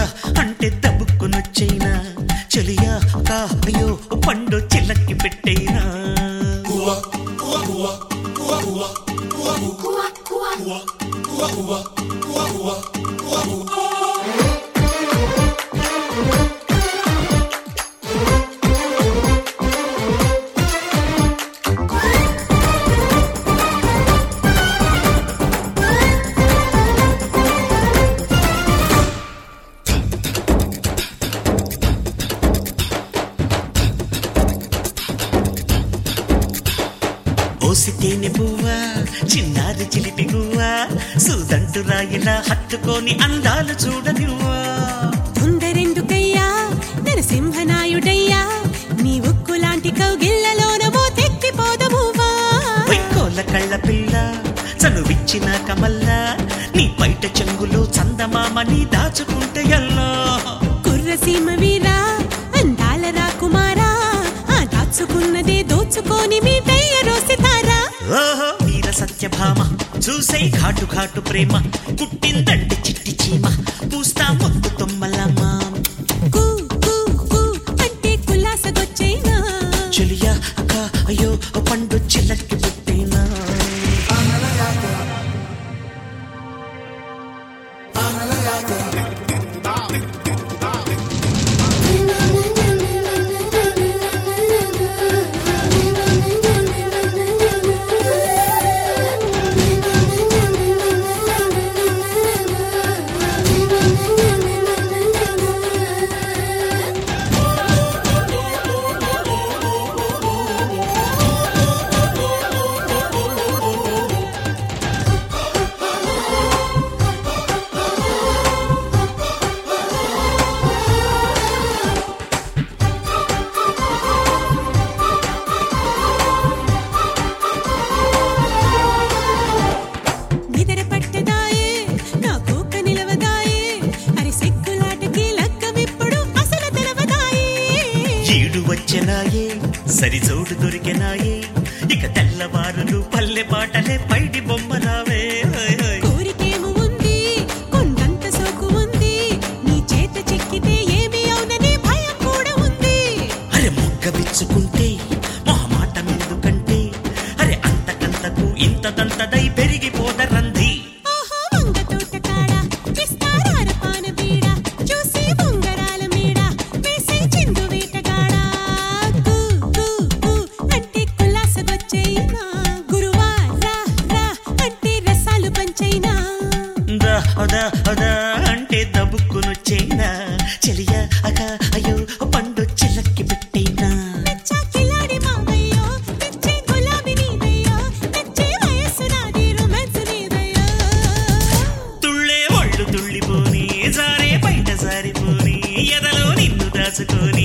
దా అంటే దబుక్కునొచ్చైనా చెలియా కాయో పండు చిల్లకి పెట్టైనా ఓసితేని పువ్వా చిన్నారి చిలిపి గువ్వా సూదంటు రాయిలా హత్తుకొని అందాలు చూడనివ్వా తొందరెందుకయ్యా నరసింహనాయుడయ్యా నీ ఉక్కు లాంటి కౌగిళ్లలోనమో తెక్కిపోదమువా వైకోల కళ్ళ పిల్ల చనువిచ్చిన కమల్లా నీ బయట చెంగులో చందమామని దాచుకుంటే ఎల్లో కుర్రసీమ వీరా అందాల రాకుమారా ఆ దాచుకున్నదే దోచుకొని మీ దయ్య రోసితారా ఓహో వీర సత్యభామ చూసే ఘాటు ఘాటు ప్రేమ పుట్టిందంటే చిట్టి చీమ పూస్తా ముద్దు తొమ్మలమ్మా కూ కూ కూ అంటే కులాసగొచ్చైనా చెలియా అక్క అయ్యో పండు చిల్లకి పుట్టినా నిదర పట్టదాయే నా కోక నిలవదాయే అరి సిగ్గులాటకి లగ్గమిప్పుడు అసలు తెలవదాయే ఈడు వచ్చెనాయే సరిజోడు దొరికెనాయే ఇక తెల్లవారులు పల్లె పాటలే పైడి బొమ్మరావే హోయ్ హోయ్. కోరికేము ఉంది కొండంత సోకు ఉంది నీ చేత చిక్కితే ఏమి అవునని భయం కూడా ఉంది అరే మొగ్గ విచ్చుకుంటే మొహమాటం ఎందుకంటే అరే అంతకంతకు ఇంతదంతదై పెరిగిపోదరంది ఓహో వంగ తోట కాడ విస్తారార పాన బీడ చూసి బొంగరాల మీడ వేసే చిందు వేటగాడ కూ కూ కూ అంటే కులాసగొచ్చైనా గురువా రా రా అంటే రసాలు పంచైనా దా అదా అదా అంటే దబుక్కునొచ్చైనా చెలియా అక అయ్యో పండు చిల్లకి పెట్టైనా నచ్చా కిలాడి మావయ్యో తెచ్చే గులాబీ నీదయ్యో తెచ్చే వయస్సు నాది రొమాన్స్ నీదయ్యో తుళ్ళే ఒళ్ళు తుళ్ళిపోని జారే బయట జారిపోని ఎదలో నిన్ను దాచుకొని